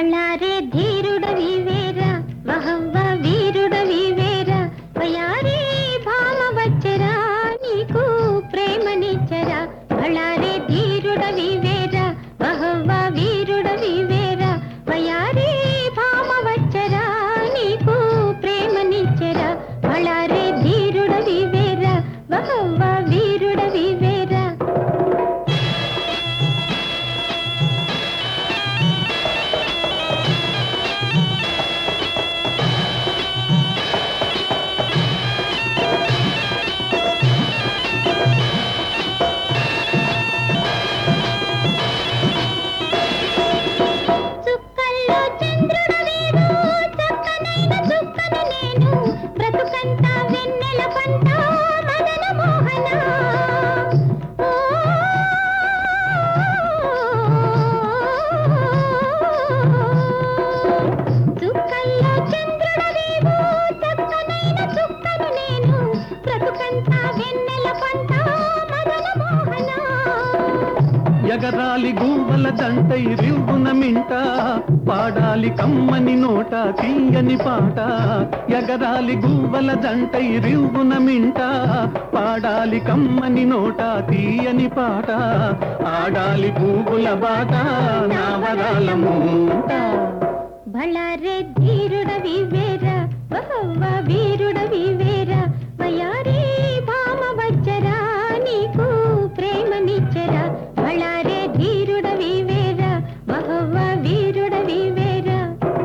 బళ్ళారే ధీరుడవి వేరా వహవ్వ వీరుడవి వేరా వయారే భామ వచ్చరా నీకు ప్రేమనిచ్చరా బళ్ళారే ధీరుడవి వేరా వహవ్వ వీరుడవి వేరా వయారే భామ వచ్చరా నీకు ప్రేమనిచ్చరా బళ్ళారే ధీరుడవి వేరా వహవ్వ వీరుడవి వేరా చుక్కల్లో చంద్రుడు వీడు చక్కనైన చుక్కను నేను బ్రతుకంతా వెన్నెల పంట మదన మోహన ఓ, చుక్కల్లో చంద్రుడు వీడు చక్కనైన చుక్కను నేను బ్రతుకంతా వెన్నెల పంట మదన మోహన ఎగరాలి గువ్వల దంటై రివ్వున మింట పాడాలి కమ్మని నోట తీయని పాట ఎగరాలి గువ్వల దంటై రివ్వున మింట పాడాలి కమ్మని నోట తీయని పాట ఆడాలి పువ్వుల బాట నా వరాల మూట బళ్ళారే ధీరుడవి వేరా వహవ్వ వీరుడవి వేరా వయారే భామ వచ్చరా నీకు ప్రేమనిచ్చరా బళ్ళారే ధీరుడవి వేరా వహవ్వ వీరుడవి వేరా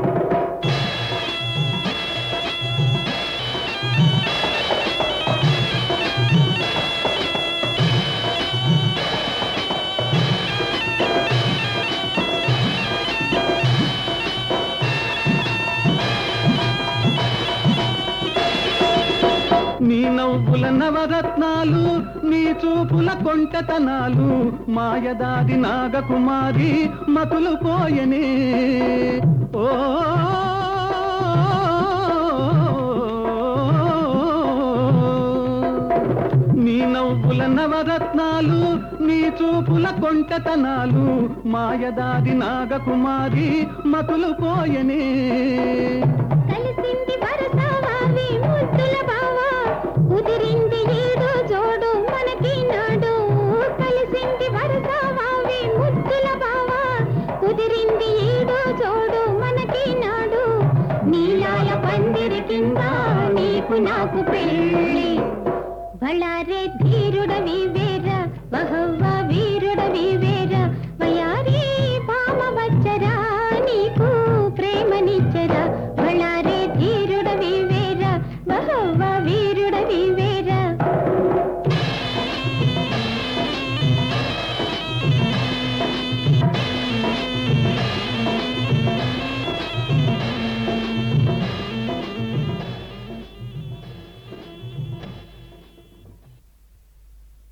నీ నవ్వుల నవరత్నాలు నీ చూపుల కొంటతనాలు మాయదాది నాగకుమారి మతులు పోయనే ఓ నీ నవ్వుల నవరత్నాలు నీ చూపుల కొంటతనాలు మాయదాది నాగకుమారి మతులు పోయనే కలిసింది వరసవావి ముద్దుల బావా కుదిరింది ఏదో జోడు మనకి నాడు కలిసింది వరసవావి ముద్దుల బావా కుదిరింది ఏదో జోడు మనకి నాడు నీలాల పందిరి కింద నీకు నాకు పెళ్ళి బళ్ళారే ధీరుడవి వేరా వహవ్వ వీరుడవి వేరా